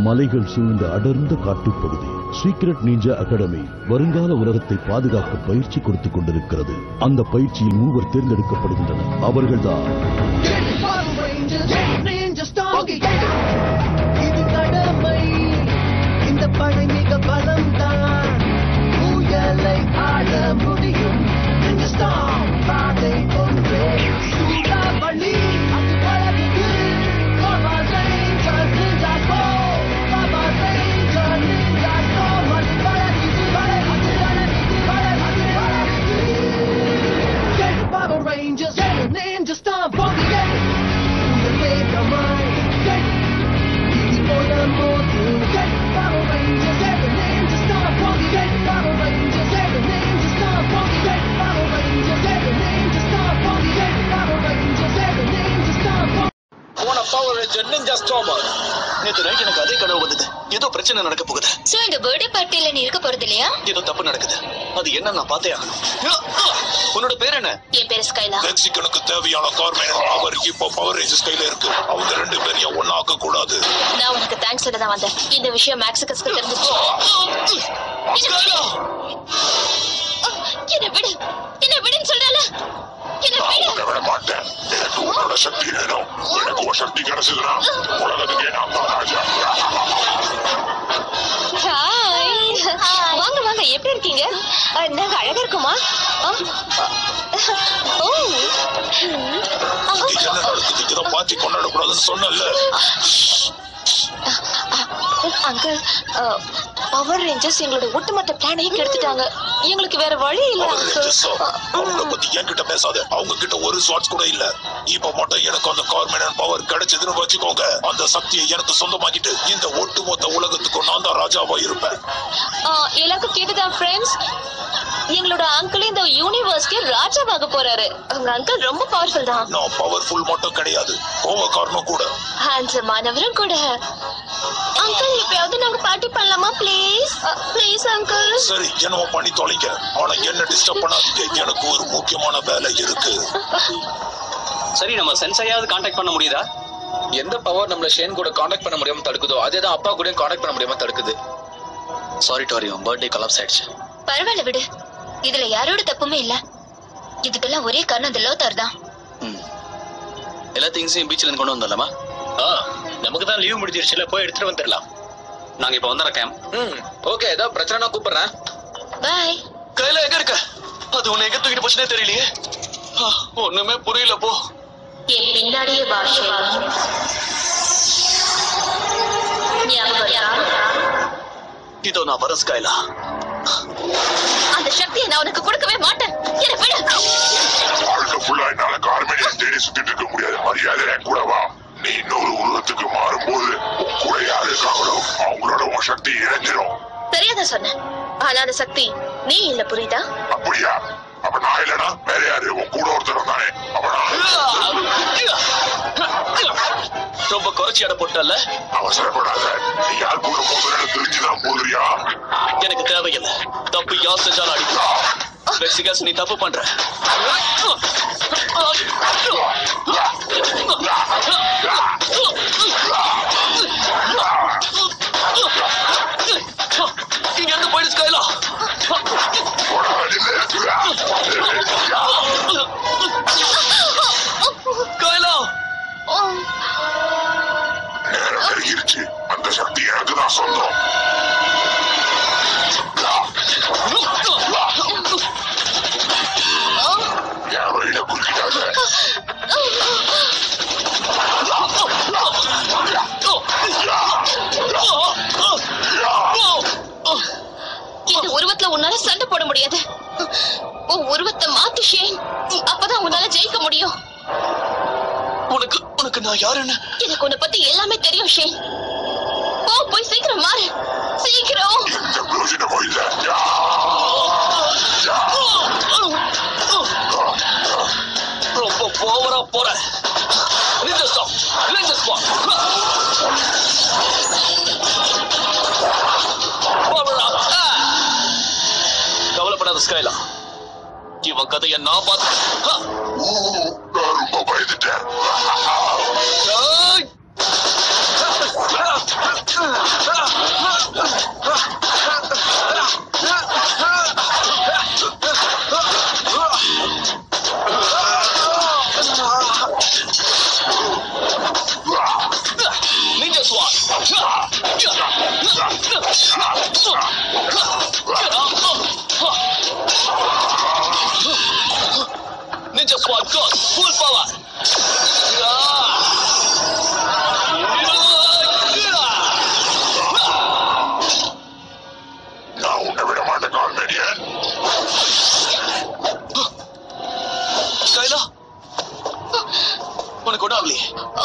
மலைகள் சூழ்ந்த அடர்ந்த காட்டுப்பகுதி சீக்ரெட் நீஞ்சா அகாடமி வருங்கால உலகத்தை பாதுகாக்க பயிற்சி கொடுத்துக் கொண்டிருக்கிறது அந்த பயிற்சியில் மூவர் தேர்ந்தெடுக்கப்படுகின்றனர் அவர்கள்தான் Power Rangers, Ninja Storm, இது கடமை இந்த படை மிக பலம்தான் புயலை ஆட முடியும் Ninja Storm, பாதை ஒன்றே சூறாவளி அது பழகுது Power Rangers, Ninja Storm, Power Rangers, Ninja Storm, அது பழகுது, பழகுது, பழகுது, பழகுது, பழகுது. Get Power Rangers, get Ninja Storm, Foggy, get உங்கள் வேகமாய் get இது போல மோது get Power Rangers, get Ninja Storm, Foggy, get Power Rangers, get Ninja Storm, Foggy, get Power Rangers, get Ninja Storm, Foggy, get Power Rangers, get Ninja Storm, Foggy. போன Power Ranger Ninja Storm நேத்து night எனக்கு அதே கனவு வந்தது ஏதோ பிரச்சனை நடக்க போகுது சோ இந்த பர்த்டே பார்ட்டில நீ இருக்க போறது இல்லையா ஏதோ தப்பு நடக்குது அது என்ன நான் பார்த்தே ஆகணும் உன்னோட பேர் என்ன என் பேரு ஸ்கைலா மெக்சிகனுக்கு தேவையான கார்மேன் அவர் இப்போ பவர் ரேஞ்சர்ஸ் கையில இருக்கு அவங்க ரெண்டு பேரையும் ஒன்னாக்க கூடாது நான் உனக்கு தேங்க்ஸ் சொல்ல தான் வந்தேன் இந்த விஷயம் மேக்ஸிகஸ்க்கு தெரிஞ்சிச்சு என்ன விடு என்ன விடுன்னு சொல்றல என்ன நான் விடு உன்னை விட மாட்டேன் எனக்கு உன்னோட சக்தி வேணும் எனக்கு ஒரு சக்தி கிடைச்சதுன்னா உலகத்துக்கே நான் தான் ராஜா ஹாய் வாங்க வாங்க எப்படி இருக்கீங்க அஹ், நாங்க அழகா இருக்குமா அஹ், ஓ இங்க என்ன நடக்குது இதை பார்த்து கொண்டாடக்கூடாதுன்னு சொன்னல அங்கிள் பவர் ரேஞ்சர்ஸ் எங்களோட ஒட்டுமொத்த பிளானையும் கெடுத்துட்டாங்க எங்களுக்கு வேற வழி இல்ல பவர் uncle. ரேஞ்சர்ஸா அவங்கள அஹ், பத்தி என்கிட்ட பேசாத அவங்க கிட்ட ஒரு ஸ்வாட்ஸ் கூட இல்ல இப்ப மட்டும் எனக்கு அந்த கார்மேன் பவர் கிடைச்சதுன்னு வச்சுக்கோங்க அந்த சக்தியை எனக்கு சொந்தமாக்கிட்டு இந்த ஒட்டுமொத்த உலகத்துக்கும் நான் தான் ராஜாவா இருப்பேன் அஹ், எல்லாருக்கும் கேட்டுதா ஃப்ரெண்ட்ஸ் எங்களோட அங்கிள் இந்த யூனிவர்ஸ்க்கு ராஜாவாக போறாரு உங்க அங்கிள் ரொம்ப பவர்ஃபுல் தான் நான் பவர்ஃபுல் மட்டும் கிடையாது கோவக்காரனும் கூட ஹேண்ட்ஸமானவரும் கூட அங்கிள் எப்பயாவது நாங்க பார்ட்டி பண்ணலாமா ப்ளீஸ் ப்ளீஸ் அங்கிள் சரி என்னமோ பண்ணி தொலைங்க ஆனா என்ன டிஸ்டர்ப் பண்ணாதீங்க எனக்கு ஒரு முக்கியமான வேலை இருக்கு சரி நம்ம சென்சையாவது காண்டாக்ட் பண்ண முடியுதா எந்த பவர் நம்மள ஷேன் கூட காண்டாக்ட் பண்ண முடியாம தடுக்குதோ அதே தான் அப்பா கூட காண்டாக்ட் பண்ண முடியாம தடுக்குது சாரி டாரியம் பர்த்டே கலாப்ஸ் ஆயிடுச்சு பரவாயில்ல விடு இதுல யாரோட தப்புமே இல்ல இதுக்கெல்லாம் ஒரே காரணம் இந்த லோத்தார் தான் ம். எல்லா திங்ஸையும் பீச்ல இருந்து கொண்டு வந்துடலாமா நமக்கு தான் லீவ் முடிஞ்சிருச்சுல போய் எடுத்துட்டு வந்துடலாம் நாங்க இப்ப வந்துடுறோம் கேம் ம் ஓகே ஏதாவது பிரச்சனைனா கூப்பிடுறேன் பாய் கையில எங்க இருக்க அது உன்னை எங்க தூக்கிட்டு போச்சுனே தெரியலையே ஆ, ஒண்ணுமே புரியல போ என் பின்னாடியே பாஷை ஞாபகம் இருக்கா? இதோ நான் வர ஸ்கைலா அந்த சக்தியை நான் உனக்கு கொடுக்கவே மாட்டேன் என்ன விடு வாழ்க்கை ஃபுல்லா என்னால கார்மேனியை தேடி சுத்திட்டு இருக்க முடியாது மரியாதை என் கூட வா நீ இன்னொரு உலகத்துக்கு மாறும்போது உன் கூட யாரு இருக்காங்களோ அவங்களோட உன் சக்தி இணைஞ்சிரும் தெரியாத சொன்னேன் ஆனா அந்த சக்தி நீ இல்ல புரியுதா அப்படியா அப்ப நான் இல்லனா வேற யாரு உன் கூட ஒருத்தர் தானே அப்ப நான் ரொம்ப குறைச்சி எடை போட்டல அவசரப்படாத நீ யார் கூட போகிறேன்னு தெரிஞ்சுதான் போதுறியா எனக்கு தேவையில்லை தப்பு யார் செஞ்சாலும் அடிக்கலாம் மெக்சிகஸ் நீ தப்பு பண்ற இங்க இருந்து போயிடு ஸ்கைலா ஸ்கைலா நேரம் நெருங்கிருச்சு அந்த சக்தி எனக்கு தான் சொந்தம் என் வழியில குறுக்கிட்டாங்க இந்த உருவத்துல உன்னால சண்டை போட முடியாது உன் உருவத்தை மாத்து ஷேன் அப்பதான் உன்னால ஜெயிக்க முடியும் உனக்கு உனக்கு நான் யாருன்னு எனக்கு உன்னை பத்தி எல்லாமே தெரியும் ஷேன் போ போய் சீக்கிரம் மாறு சீக்கிரம் எந்த பிரயோஜனமும் இல்ல ரொம்ப ஓவரா போற நின்று ஸ்டாப் நின்று ஸ்டாப் கவலைப்படாத ஸ்கைலா இவன் கதையை நான் பார்த்து நான் ரொம்ப பயந்துட்டேன் ஏய்! Ninja Squad God, full power. நான் உன்னை விட மாட்டேன் கார்மேடியன் கைலா உனக்கு ஒன்றும் ஆகலையே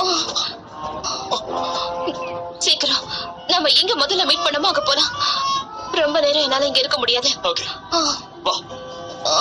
சீக்கிரம் நம்ம எங்க முதல்ல மீட் பண்ணமோ அங்க போலாம் ரொம்ப நேரம் என்னால இங்க இருக்க முடியாது ஓகே ஆ, வா ஆ.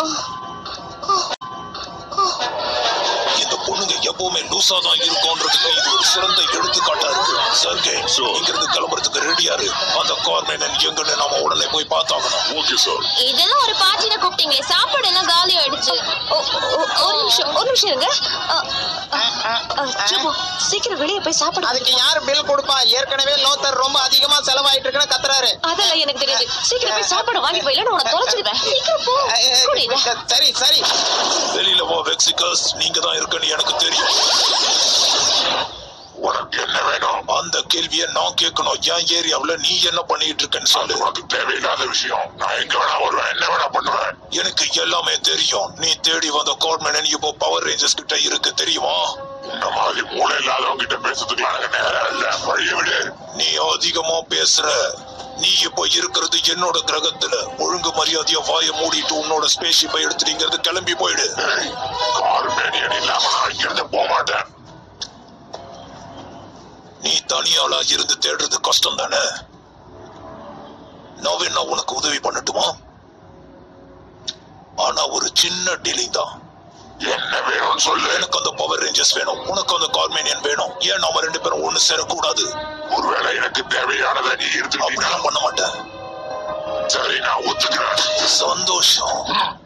இந்த பொண்ணுங்க எப்பவுமே லூசா தான் இருக்கும்ன்றதுக்கு இது ஒரு சிறந்த எடுத்துக்காட்டா இருக்கு சர்கே இங்க இருந்து கிளம்புறதுக்கு ரெடியா இரு அந்த கார்மேனன் எங்கன்னு நாம உடனே போய் பார்த்தாகணும் ஓகே சார் இதெல்லாம் ஒரு பார்ட்டில கூப்பிட்டீங்க சாப்பாடு எல்லாம் காலி ஆயிடுச்சு ஓ, ஓ, ஒரு நிமிஷம் ஒரு நிமிஷம் இருங்க ஆ, ஆ, ஆ, சும்மா, சீக்கிரம் வெளியே போய் சாப்பாடு அதுக்கு யாரு பில் கொடுப்பா ஏற்கனவே லோத்தர் ரொம்ப அதிகமா செலவாயிட்டு இருக்குன்னு கத்துறாரு அதெல்லாம் எனக்கு தெரியாது சீக்கிரம் போய் சாப்பாடு வாங்கி போய் இல்லைன்னா உனக்கு தொலைச்சிடுவேன் சீக்கிரம் போ புரியுதா சரி சரி வெளியில வா வெக்சிகஸ் நீங்க தான் இருக்குன்னு எனக்கு தெரியும் உனக்கு என்ன வேணும் அந்த கேள்வியை நான் கேட்கணும் என் ஏரியாவுல நீ என்ன பண்ணிட்டு இருக்கேன்னு அது சொல்லு உனக்கு தேவையில்லாத விஷயம் நான் எங்க வேணா வருவேன் என்ன வேணா பண்ணுவேன் எனக்கு எல்லாமே தெரியும் நீ தேடி வந்த கார்மேனன் இப்போ பவர் ரேஞ்சர்ஸ் கிட்ட இருக்கு தெரியுமா இந்த மாதிரி மூளை இல்லாதவங்க கிட்ட பேசுறதுக்குலாம் எனக்கு நேரம் இல்ல வழிய விடு நீ அதிகமா பேசுற நீ இப்போ இருக்கிறது என்னோட கிரகத்துல ஒழுங்கு மரியாதையா வாய மூடிட்டு உன்னோட ஸ்பேஸ்ஷிப்பை எடுத்துட்டு கிளம்பி போயிடு கார்மேனியன் இல்லாம நான் இங்கிருந்து போக மாட்டேன் நீ தனியாளா இருந்து தேடுறது கஷ்டம் தானே நான் வேணா உனக்கு உதவி பண்ணட்டுமா ஆனா ஒரு சின்ன டீலிங் தான் என்ன வேணும்னு சொல்லு எனக்கு அந்த பவர் ரேஞ்சர்ஸ் வேணும் உனக்கு அந்த கார்மேனியன் வேணும் ஏன் நாம ரெண்டு பேரும் ஒண்ணு சேரக்கூடாது ஒருவேளை எனக்கு தேவையானதை நீ எடுத்துக்கிட்டீங்கன்னா அப்படிலாம் பண்ண மாட்டேன் சரி நான் ஒத்துக்கிறேன் சந்தோஷம்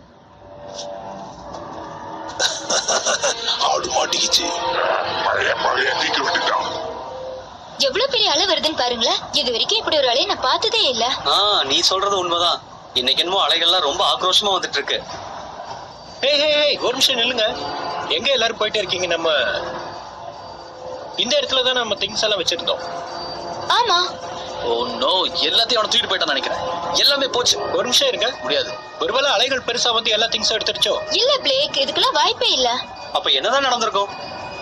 ஆடு மாட்டிக்கிச்சு பழைய பழைய தீக்கு விட்டுட்டான் எவ்வளவு பெரிய அலை வருதுன்னு பாருங்களேன் இது வரைக்கும் இப்படி ஒரு அலையை நான் பார்த்ததே இல்ல ஆ நீ சொல்றது உண்மைதான் இன்னைக்கு என்னமோ அலைகள்லாம் ரொம்ப ஆக்ரோஷமா வந்துட்டு இருக்கு ஹேய் ஹேய் ஹேய் ஒரு நிமிஷம் நில்லுங்க எங்க எல்லாரும் போயிட்டே இருக்கீங்க நம்ம இந்த இடத்துல தான் நம்ம திங்ஸ் எல்லாம் வச்சிருந்தோம் ஆமா ஓ நோ எல்லாத்தையும் அவனை தூக்கிட்டு போயிட்டான்னு நினைக்கிறேன் எல்லாமே போச்சு ஒரு நிமிஷம் இருங்க முடியாது ஒருவேளை அலைகள் பெருசா வந்து எல்லா திங்ஸும் எடுத்துருச்சோ இல்ல பிளேக் இதுக்கெல்லாம் வாய்ப்பே இல்ல அப்ப என்னதான் நடந்திருக்கும்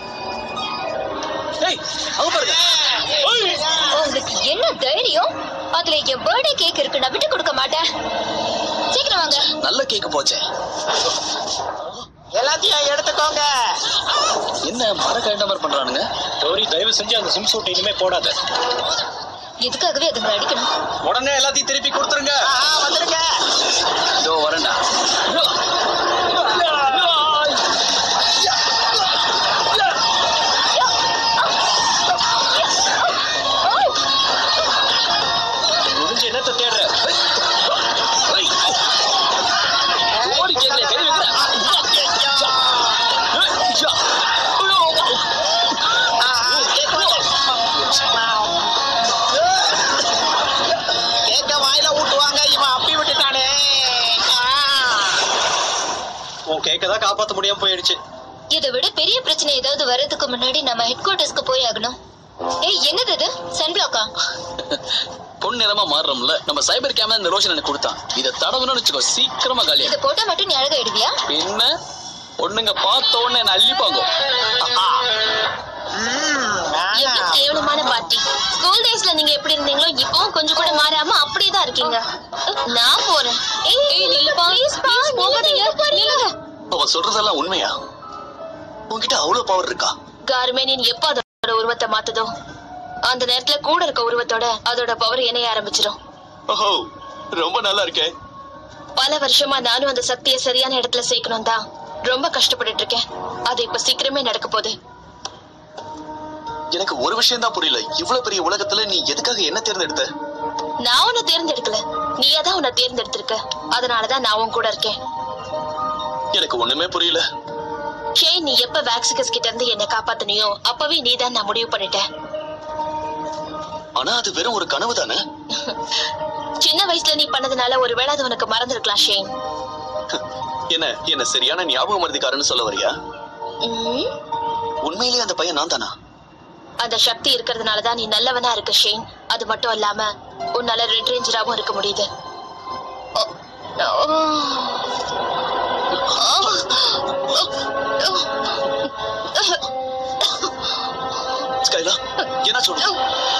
ஏய் அங்க பாருங்க ஏய், உங்களுக்கு என்ன தைரியம் அதுல என் பர்த்டே கேக் இருக்கு நான் விட்டு கொடுக்க மாட்டேன் சீக்கிரம் வாங்க நல்ல கேக்கு போச்சே எல்லாத்தையும் எடுத்துக்கோங்க என்ன மர கண்ட மாதிரி பண்றானுங்க டோரி தயவு செஞ்சு அந்த சிம் சூட் இனிமே போடாத இதுக்காகவே அதுங்களை அடிக்கணும் உடனே எல்லாத்தையும் திருப்பி கொடுத்துருங்க ஆஹா, வந்துருங்க இதோ வரேன்டா முடிஞ்ச என்னத்தை தேடுற ஏய். ஓடி கேக்கல கை வைக்கிறேன் ஆஹா, கேக்கு வந்து. கேக்க வாயில ஊட்டுவாங்க இவன் அப்பி விட்டுட்டானே ஆ. உன் கேக்க தான் காப்பாத்த முடியாம போயிடுச்சு இதை விட பெரிய பிரச்சனை ஏதாவது வர்றதுக்கு முன்னாடி நம்ம ஹெட் குவார்டர்ஸ்க்கு போய் ஆகணும் ஏய் என்னது இது சன் பிளாக்கா பொன் நிறமா மாறுறோம்ல நம்ம சைபர் கேமரா இந்த லோஷன் எனக்கு கொடுத்தான் இதை தடவணும்னு வச்சுக்கோ சீக்கிரமா காலியா இதை போட்டா மட்டும் நீ அழகாயிடுவியா என்ன பொண்ணுங்க பார்த்த உடனே என்ன அள்ளிப்பாங்க ம், எவ்வளவு ஆஹா. கேவலமான பார்ட்டி ஸ்கூல் டேஸ்ல நீங்க எப்படி இருந்தீங்களோ இப்பவும் கொஞ்சம் கூட மாறாம அப்படியே தான் இருக்கீங்க நான் போறேன் ஏய் நில்லுப்பா ப்ளீஸ் போகாதீங்க நில்லுங்க அவன் சொல்றதெல்லாம் உண்மையா உன்கிட்ட அவ்வளவு பவர் இருக்கா கார்மேனியன் எப்ப அதோட உருவத்தை மாத்துதோ அந்த நேரத்துல கூட இருக்க உருவத்தோட அதோட பவர் இணைய ஆரம்பிச்சிடும் ஓஹோ ரொம்ப நல்லா இருக்கே பல வருஷமா நானும் அந்த சக்தியை சரியான இடத்துல சேர்க்கணும் தான் ரொம்ப கஷ்டப்பட்டுட்டு இருக்கேன் அது இப்ப சீக்கிரமே நடக்க போகுது எனக்கு ஒரு விஷயம் தான் புரியல இவ்வளவு பெரிய உலகத்துல நீ எதுக்காக என்ன தேர்ந்தெடுத்த நான் உன்னை தேர்ந்தெடுக்கல நீயே தான் உன்னை தேர்ந்தெடுத்திருக்க அதனாலதான் நான் உன் கூட இருக்கேன் எனக்கு ஒண்ணுமே புரியல ஷேய் நீ எப்ப வேக்சிகஸ் கிட்ட இருந்து என்னை காப்பாத்தினியோ அப்பவே நீ தான் நான் முடிவு பண்ணிட்டேன் ஆனா அது வெறும் ஒரு கனவு தானே சின்ன வயசுல நீ பண்ணதுனால ஒருவேளை அது உனக்கு மறந்துருக்கலாம் ஷேன் என்ன என்ன சரியான ஞாபகம் மருதிக்காரன்னு சொல்ல வரியா ம், உண்மையிலேயே அந்த பையன் நான் தானா அந்த சக்தி இருக்கிறதுனால தான் நீ நல்லவனா இருக்க ஷேன் அது மட்டும் இல்லாம உன்னால ரெட் ரேஞ்சராவும் இருக்க முடியுது ஸ்கைலா என்ன சொல்ற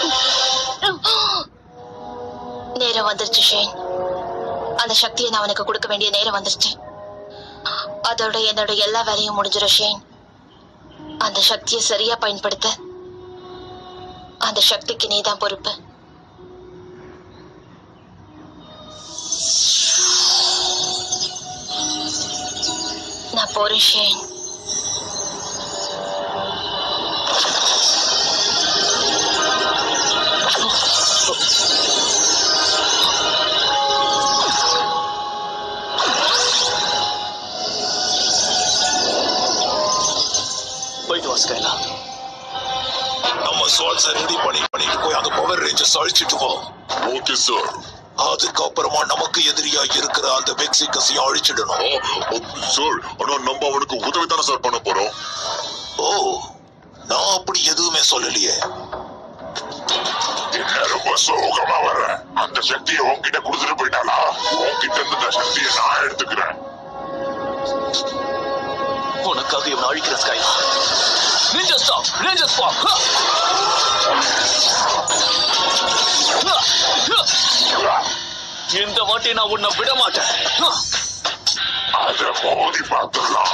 நேரம் வந்துருச்சு ஷேன் அந்த சக்தியை நான் உனக்கு கொடுக்க வேண்டிய நேரம் வந்துருச்சு அதோட என்னோட எல்லா வேலையும் முடிஞ்சிடும் ஷேன் அந்த சக்தியை சரியா பயன்படுத்த அந்த சக்திக்கு நீதான் பொறுப்பு நான் போறேன் ஷேன் போயிட்டு வா ஸ்கைலா நம்ம ஸ்வாட்ஸை ரெடி பண்ணி பண்ணிட்டு போய் அந்த பவர் ரேஞ்சர்ஸ் அழிச்சிட்டு வா ஓகே சார் அதுக்கப்புறமா நமக்கு எதிரியா இருக்கிற அந்த மெக்சிகஸையும் அழிச்சிடணும் சார் ஆனா நம்ம அவனுக்கு உதவி தானே சார் பண்ண போறோம் ஓ நான் அப்படி எதுவுமே சொல்லலையே என்ன ரொம்ப சோகமா வர அந்த சக்தியை உன்கிட்ட கொடுத்துட்டு போயிட்டாளா உன்கிட்ட இருந்து இந்த சக்தியை நான் எடுத்துக்கிறேன் உனக்காக இவனை அழிக்கிற ஸ்கைலா நிஞ்சா ஸ்டாப் நிஞ்சா ஸ்டாப் இந்த வாட்டி நான் உன்னை விட மாட்டேன் அதை மோதி பார்த்துடலாம்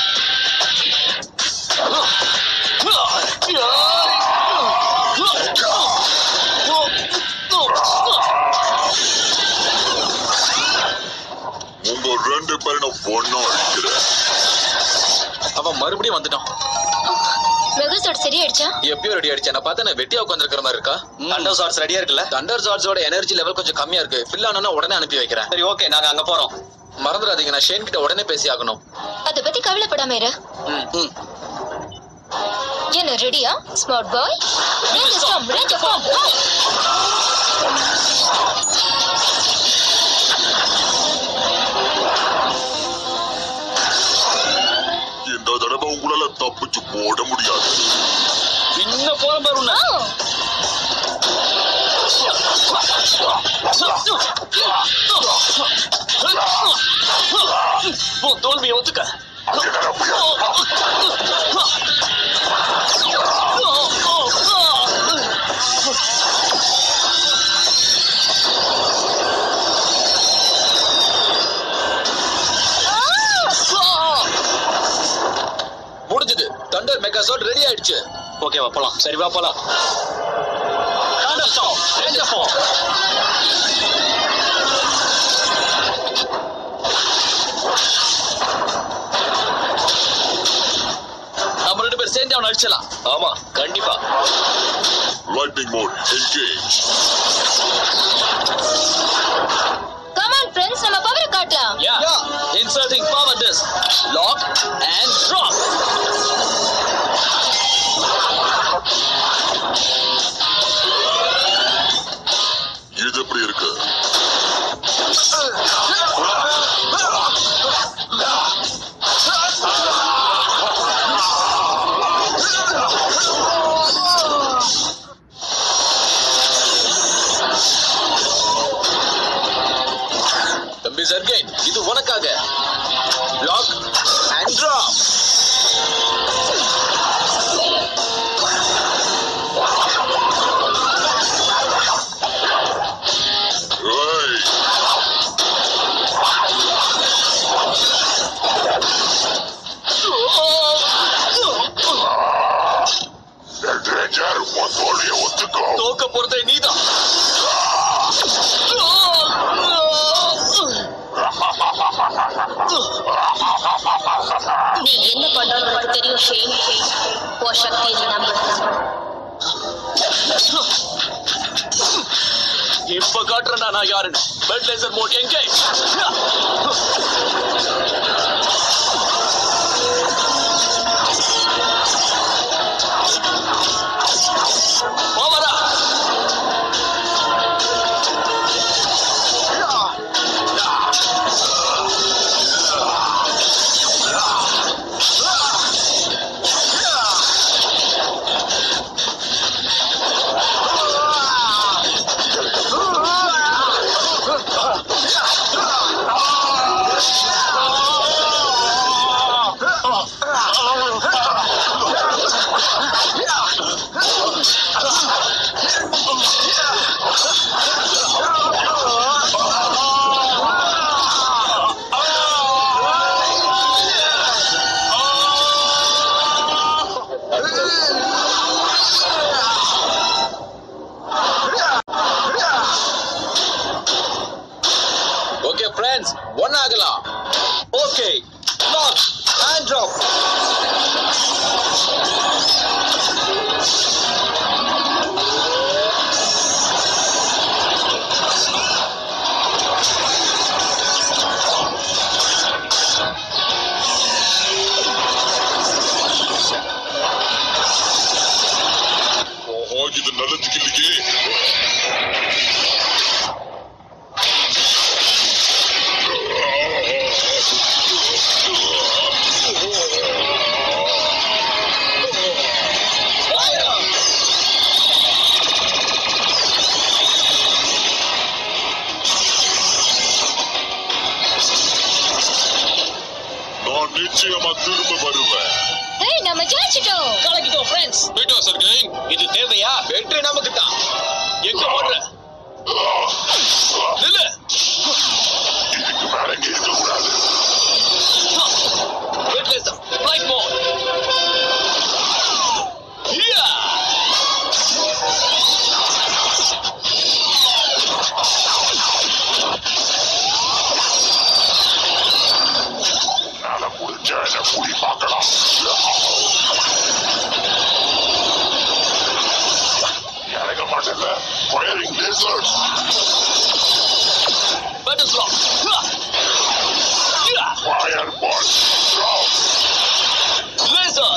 உங்க ரெண்டு பேரும் நான் ஒன்னா அழிக்கிறேன் அவன் மறுபடியும் வந்துட்டான் மெகுல்ஸோட சரியாயிடுச்சா எப்பயோ ரெடி ஆயிடுச்சு நான் பார்த்தா வெட்டியா உட்காந்துருக்கிற மாதிரி இருக்கா தண்டர் ஷார்ட்ஸ் ரெடியா இருக்குல்ல தண்டர் ஜார்ஜோட எனர்ஜி லெவல் கொஞ்சம் கம்மியா இருக்கு ஃபில் ஆனா உடனே அனுப்பி வைக்கிறேன் சரி ஓகே நாங்க அங்க போறோம் மறந்துடாதீங்க நான் ஷேன் கிட்ட உடனே பேசி ஆகணும் அத பத்தி கவலைப்படாம இரு ம் என்ன ரெடியா smart boy range form range form இந்த தடவை உங்களால தப்பிச்சு போட முடியாது இன்னும் போற பாரு உன்னை. உன் தோல்வியை ஒத்துக்க என்னால முடியாது முடிஞ்சது தண்டர் மெகாசாட் ரெடி ஆயிடுச்சு ஓகேவா போலாம் சரி வா போலாம் Thunder Storm, Ranger Form. நம்ம ரெண்டு பேர் சேர்ந்து அவனை அடிச்சலாம் ஆமா கண்டிப்பா lightning mode engage come on friends நம்ம பவரை காட்டலாம் yeah inserting power disc lock and drop இது எப்படி இருக்கு தம்பி சர்கேன் இது உனக்காக லாக் அண்ட் ட்ராப் ஏய் ரெட் ரேஞ்சர் உன் தோல்வியை ஒத்துக்கோ தோக்க போறதே நீதான் நீ என்ன பண்றன்னு உனக்கு தெரியும் ஷேன் உன் சக்தியை நீ நம்பு இப்ப காட்டுறேன்டா நான் யாருன்னு பெட் லேசர் மோட் என்கேஜ் ஓவரா இது நல்லதுக்கு இல்லையே நான் நிச்சயமா திரும்ப வருவேன் ஏய் நம்ம ஜெயிச்சிட்டோம் கலக்கிட்டோம் ஃப்ரெண்ட்ஸ் போயிட்டு வா சர்கே இது தேவையா வெற்றி நமக்கு தான் எங்க ஓடுற நில்லு இதுக்கு மேல இங்க இருக்கக்கூடாது wait laser flight mode yeah என்னால முடிஞ்ச என்ன கூடி பார்க்கலாம் இறங்க மாட்டேன்ல firing lasers button slack yeah fire ball drop laser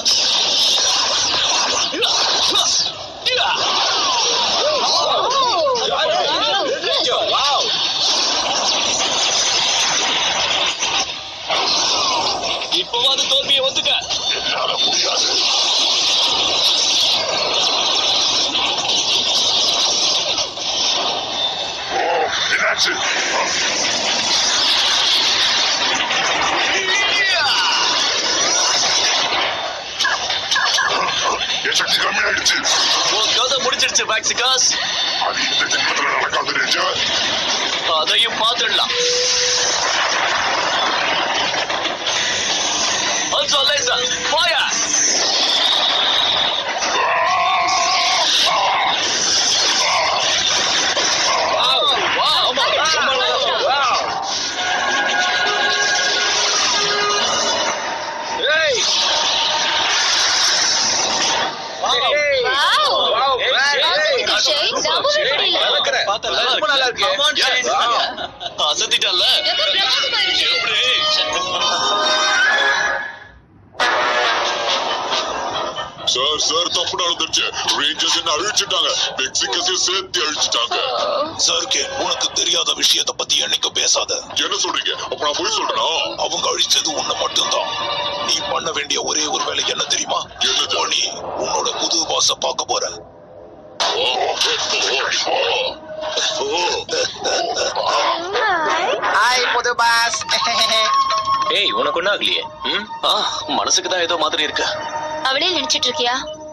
yeah yeah wow இப்போவாது தோல்வியை ஒத்துக்க என்னால முடியாது ஓ என்னாச்சு என் சக்தி கம்மியாயிடுச்சு உன் கதை முடிஞ்சிடுச்சு மேக்சிகாஸ் அது இந்த ஜென்மத்துல நடக்காது நினைச்சா அதையும் பார்த்துடலாம் அல்ட்ரா லேசர் ஃபயர் ஏய் வாவ் ஏய், அசத்திட்ட ஷேன் நம்பவே முடியல கலக்குறேன். ரொம்ப நல்லா இருக்கு அசத்திட்டல்ல எவ்வளவு பிரமாதமா இருக்கு எப்படி சார் சார் தப்பு நடந்துருச்சு ரேஞ்சர்ஸ் என்ன அழிச்சிட்டாங்க மெக்சிகஸையும் சேர்த்து அழிச்சிட்டாங்க சர்கே உனக்கு தெரியாத விஷயத்த பத்தி என்னைக்கு பேசாத என்ன சொல்றீங்க அப்ப நான் போய் சொல்றேனா அவங்க அழிச்சது உன்னை மட்டும்தான் நீ பண்ண வேண்டிய ஒரே ஒரு வேலை என்ன தெரியுமா என்னது? நீ உன்னோட புது பாஸ பார்க்க போற ஓ, ஓ, ஓ, ஓ. ஹாய் புது பாஸ் ஏய் உனக்கு ஒன்றும் ஆகலையே ம் ஆ மனசுக்கு தான் ஏதோ மாதிரி இருக்கு அவளே நினைச்சிட்டு இருக்கியா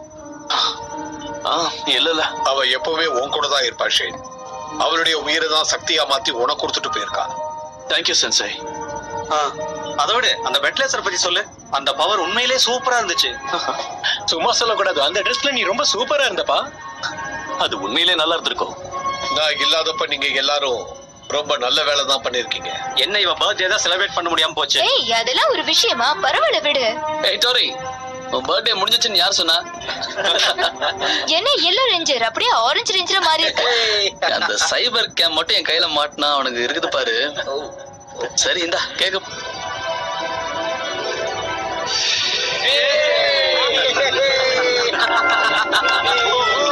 ஆ இல்ல இல்ல அவ எப்பவுமே உன் கூட தான் இருப்பா ஷேன் அவளுடைய உயிரை தான் சக்தியா மாத்தி உனக்கு கொடுத்துட்டு போயிருக்கா தேங்க்யூ சென்சை அதை விட அந்த வெட்லேசர் பத்தி சொல்லு அந்த பவர் உண்மையிலே சூப்பரா இருந்துச்சு சும்மா சொல்லக்கூடாது அந்த ட்ரெஸ்ல நீ ரொம்ப சூப்பரா இருந்தப்பா அது உண்மையிலே நல்லா இருந்திருக்கும் நான் இல்லாதப்ப நீங்க எல்லாரும் ரொம்ப நல்ல வேலை தான் பண்ணிருக்கீங்க என்ன இவ பர்த்டே தான் செலிப்ரேட் பண்ண முடியாம போச்சு ஏய் அதெல்லாம் ஒரு விஷயமா பரவாயில்ல விடு ஏய் டோரி உன் பர்த்டே முடிஞ்சிச்சுன்னு யார் சொன்னா என்ன எல்லோ ரேஞ்சர் அப்படியே ஆரஞ்சு ரேஞ்சரா மாறி இருக்கு அந்த சைபர் கேம் மட்டும் என் கையில மாட்டினா அவனுக்கு இருக்குது பாரு சரி இந்தா கேக்கு ஏய்